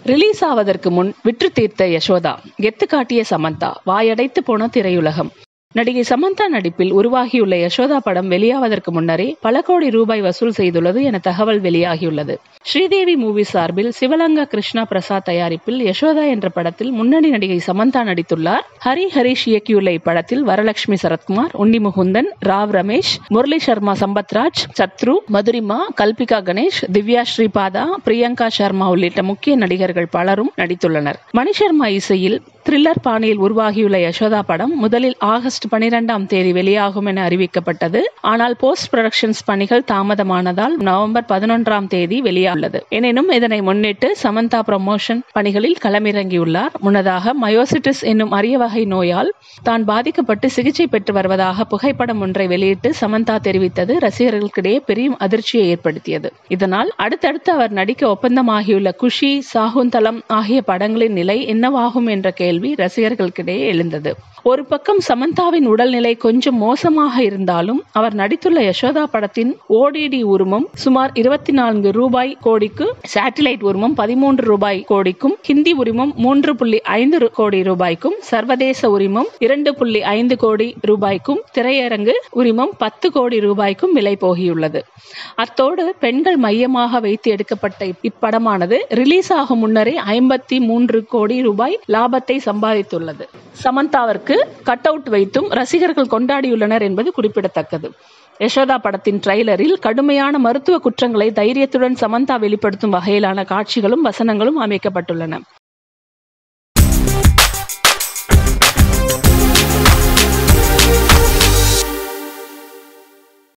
release ஆவதற்கு முன் விற்று தீர்த்த யசோதா கெத்து காட்டிய சமந்தா வாயடைத்து போன திரையுலகம் நடிகை சமந்தா நடிப்பில் உருவாகியுள்ள யசோதா படம் வெளியாவதற்கு முன்னரே பல கோடி ரூபாய் வசூல் செய்துள்ளது என தகவல் வெளியாகியுள்ளது ஸ்ரீதேவி மூவி சார்பில் சிவலங்கா கிருஷ்ணா பிரசாத் தயாரிப்பில் யசோதா என்ற படத்தில் முன்னணி நடிகை சமந்தா நடித்துள்ளார் ஹரி ஹரிஷ் இயக்கியுள்ள இப்படத்தில் வரலட்சுமி சரத்குமார் உன்னி முகுந்தன் ராவ் ரமேஷ் முரளி சர்மா சம்பத்ராஜ் சத்ரு மதுரிமா கல்பிகா கணேஷ் திவ்யா ஸ்ரீபாதா பிரியங்கா சர்மா உள்ளிட்ட முக்கிய நடிகர்கள் பலரும் நடித்துள்ளனர் மணி சர்மா இசையில் த்ரில்லர் பாணியில் உருவாகியுள்ள யசோதா படம் முதலில் ஆகஸ்ட் பனிரெண்டாம் தேதி வெளியாகும் என அறிவிக்கப்பட்டது ஆனால் போஸ்ட் ப்ரொடக்ஷன்ஸ் பணிகள் தாமதமானதால் நவம்பர் பதினொன்றாம் தேதி வெளியாஉள்ளது எனினும் இதனை முன்னிட்டு சமந்தா ப்ரமோஷன் பணிகளில் களமிறங்கியுள்ளார் முன்னதாக மயோசிட்டிஸ் என்னும் அரிய வகை நோயால் தான் பாதிக்கப்பட்டு சிகிச்சை பெற்று வருவதாக புகைப்படம் ஒன்றை வெளியிட்டு சமந்தா தெரிவித்தது ரசிகர்களுக்கிடையே பெரிய அதிர்ச்சியை ஏற்படுத்தியது இதனால் அடுத்தடுத்து அவர் நடிக்க ஒப்பந்தமாகியுள்ள குஷி சாகுந்தலம் ஆகிய படங்களின் நிலை என்னவாகும் என்ற கேள்வி ரசிகர்களுக்கிடையே எழுந்தது ஒரு பக்கம் சமந்தாவின் உடல்நிலை கொஞ்சம் மோசமாக இருந்தாலும் அவர் நடித்துள்ள யசோதா படத்தின் ஓடிடி உரிமம் சுமார் இருபத்தி நான்கு ரூபாய் கோடிக்கு சேட்டிலைட் உரிமம் பதிமூன்று ரூபாய் கோடிக்கும் ஹிந்தி உரிமம் மூன்று புள்ளி ஐந்து கோடி ரூபாய்க்கும் சர்வதேச உரிமம் இரண்டு புள்ளி ஐந்து கோடி ரூபாய்க்கும் திரையரங்கு உரிமம் பத்து கோடி ரூபாய்க்கும் விலை போகியுள்ளது அத்தோடு பெண்கள் மையமாக வைத்து எடுக்கப்பட்ட இப்படமானது ரிலீஸ் ஆகும் முன்னரே ஐம்பத்தி மூன்று கோடி ரூபாய் லாபத்தை சம்பாதித்துள்ளது சமந்தாவிற்கு கட் அவுட் வைத்தும் ரசிகர்கள் கொண்டாடியுள்ளனர் என்பது குறிப்பிடத்தக்கது யசோதா படத்தின் ட்ரைலரில் கடுமையான மருத்துவ குற்றங்களை தைரியத்துடன் சமந்தா வெளிப்படுத்தும் வகையிலான காட்சிகளும் வசனங்களும் அமைக்கப்பட்டுள்ளன